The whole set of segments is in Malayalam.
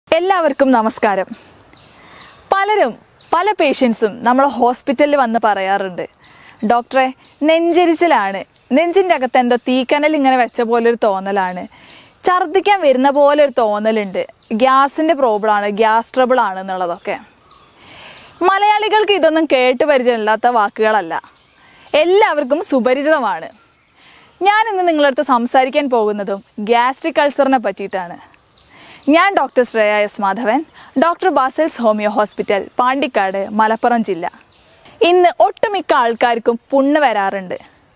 എല്ലാവർക്കും നമസ്കാരം പലരും പല പേഷ്യൻസും നമ്മൾ ഹോസ്പിറ്റലിൽ വന്ന് പറയാറുണ്ട് ഡോക്ടറെ നെഞ്ചരിച്ചിലാണ് നെഞ്ചിൻ്റെ അകത്ത് എന്തോ തീക്കനൽ ഇങ്ങനെ വെച്ച പോലെ ഒരു തോന്നലാണ് ഛർദ്ദിക്കാൻ വരുന്ന പോലെ ഒരു തോന്നലുണ്ട് ഗ്യാസിൻ്റെ പ്രോബ്ലമാണ് ഗ്യാസ് ട്രബിൾ ആണ് എന്നുള്ളതൊക്കെ മലയാളികൾക്ക് ഇതൊന്നും കേട്ട് പരിചയമില്ലാത്ത വാക്കുകളല്ല എല്ലാവർക്കും സുപരിചിതമാണ് ഞാൻ ഇന്ന് നിങ്ങളടുത്ത് സംസാരിക്കാൻ പോകുന്നതും ഗ്യാസ്ട്രിക് അൾസറിനെ പറ്റിയിട്ടാണ് ഞാൻ doctor Shreya S Madhavan doctor Basil's homeo hospital Pandikkad Malappuram ജില്ല ഇന്ന് ഒട്ടുമിക്ക ആൾക്കാർക്കും പുണ്ണ് വരാറുണ്ട്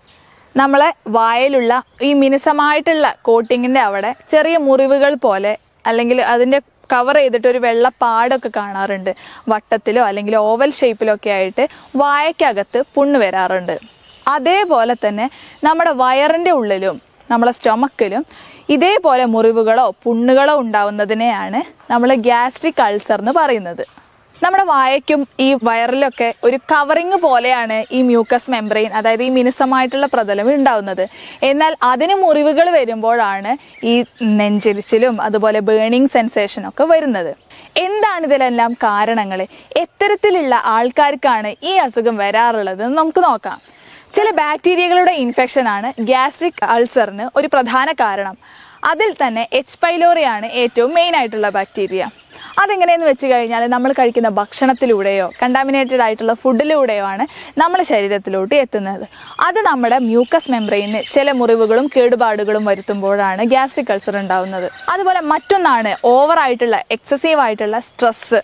നമ്മളെ വായിലുള്ള ഈ മിനുസമായിട്ടുള്ള കോട്ടിങ്ങിൻ്റെ അവിടെ ചെറിയ മുറിവുകൾ പോലെ അല്ലെങ്കിൽ അതിൻ്റെ കവർ ചെയ്തിട്ട് ഒരു വെള്ള പാടൊക്കെ കാണാറുണ്ട് വട്ടത്തിലോ അല്ലെങ്കിൽ ഓവൽ ഷേപ്പിലോ ഒക്കെ ആയിട്ട് വായക്കകത്ത് പുണ്ണ് വരാറുണ്ട് അതേപോലെ തന്നെ നമ്മുടെ വയറിൻ്റെ ഉള്ളിലും നമ്മളെ സ്റ്റൊമക്കിലും ഇതേപോലെ മുറിവുകളോ പുണ്ണുകളോ ഉണ്ടാവുന്നതിനെയാണ് നമ്മൾ ഗ്യാസ്ട്രിക് അൾസർ എന്ന് പറയുന്നത് നമ്മുടെ വായയ്ക്കും ഈ വയറിലൊക്കെ ഒരു കവറിങ് പോലെയാണ് ഈ മ്യൂക്കസ് മെംബ്രെയിൻ അതായത് ഈ മിനുസമായിട്ടുള്ള പ്രതലം ഉണ്ടാവുന്നത് എന്നാൽ അതിന് മുറിവുകൾ വരുമ്പോഴാണ് ഈ നെഞ്ചെരിച്ചിലും അതുപോലെ ബേണിംഗ് സെൻസേഷൻ ഒക്കെ വരുന്നത് എന്താണ് ഇതിലെല്ലാം കാരണങ്ങൾ എത്തരത്തിലുള്ള ആൾക്കാർക്കാണ് ഈ അസുഖം വരാറുള്ളത് എന്ന് നമുക്ക് നോക്കാം ചില ബാക്ടീരിയകളുടെ ഇൻഫെക്ഷൻ ആണ് ഗ്യാസ്ട്രിക് അൾസറിന് ഒരു പ്രധാന കാരണം അതിൽ തന്നെ എച്ച് പൈലോറിയാണ് ഏറ്റവും മെയിൻ ആയിട്ടുള്ള ബാക്ടീരിയ അതെങ്ങനെയെന്ന് വെച്ച് കഴിഞ്ഞാൽ നമ്മൾ കഴിക്കുന്ന ഭക്ഷണത്തിലൂടെയോ കണ്ടാമിനേറ്റഡ് ആയിട്ടുള്ള ഫുഡിലൂടെയോ ആണ് നമ്മുടെ ശരീരത്തിലോട്ട് എത്തുന്നത് അത് നമ്മുടെ മ്യൂക്കസ് മെംബ്രെയിന് ചില മുറിവുകളും കേടുപാടുകളും വരുത്തുമ്പോഴാണ് ഗ്യാസ്ട്രിക് അൾസർ ഉണ്ടാവുന്നത് അതുപോലെ മറ്റൊന്നാണ് ഓവർ ആയിട്ടുള്ള എക്സസീവ് ആയിട്ടുള്ള സ്ട്രെസ്സ്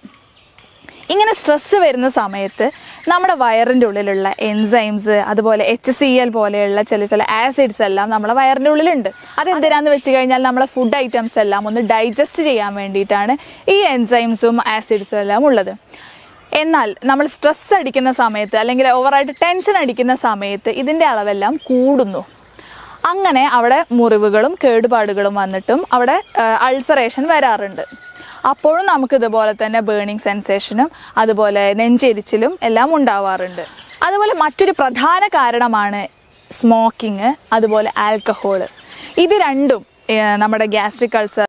ഇങ്ങനെ സ്ട്രെസ് വരുന്ന സമയത്ത് നമ്മുടെ വയറിൻ്റെ ഉള്ളിലുള്ള എൻസൈംസ് അതുപോലെ എച്ച് സി എൽ പോലെയുള്ള ചില ചില ആസിഡ്സ് എല്ലാം നമ്മുടെ വയറിൻ്റെ ഉള്ളിലുണ്ട് അതെന്തിനാന്ന് വെച്ച് കഴിഞ്ഞാൽ നമ്മളെ ഫുഡ് ഐറ്റംസ് എല്ലാം ഒന്ന് ഡൈജസ്റ്റ് ചെയ്യാൻ വേണ്ടിയിട്ടാണ് ഈ എൻസൈംസും ആസിഡ്സും എല്ലാം ഉള്ളത് എന്നാൽ നമ്മൾ സ്ട്രെസ് അടിക്കുന്ന സമയത്ത് അല്ലെങ്കിൽ ഓവറായിട്ട് ടെൻഷൻ അടിക്കുന്ന സമയത്ത് ഇതിൻ്റെ അളവെല്ലാം കൂടുന്നു അങ്ങനെ അവിടെ മുറിവുകളും കേടുപാടുകളും വന്നിട്ടും അവിടെ അൾസറേഷൻ വരാറുണ്ട് അപ്പോഴും നമുക്ക് ഇതുപോലെ തന്നെ ബേണിംഗ് സെൻസേഷനും അതുപോലെ നെഞ്ചെരിച്ചിലും എല്ലാം ഉണ്ടാവാറുണ്ട് അതുപോലെ മറ്റൊരു പ്രധാന കാരണമാണ് സ്മോക്കിങ് അതുപോലെ ആൽക്കഹോള് ഇത് രണ്ടും ഏഹ്, നമ്മുടെ ഗ്യാസ്ട്രിക് അൾസർ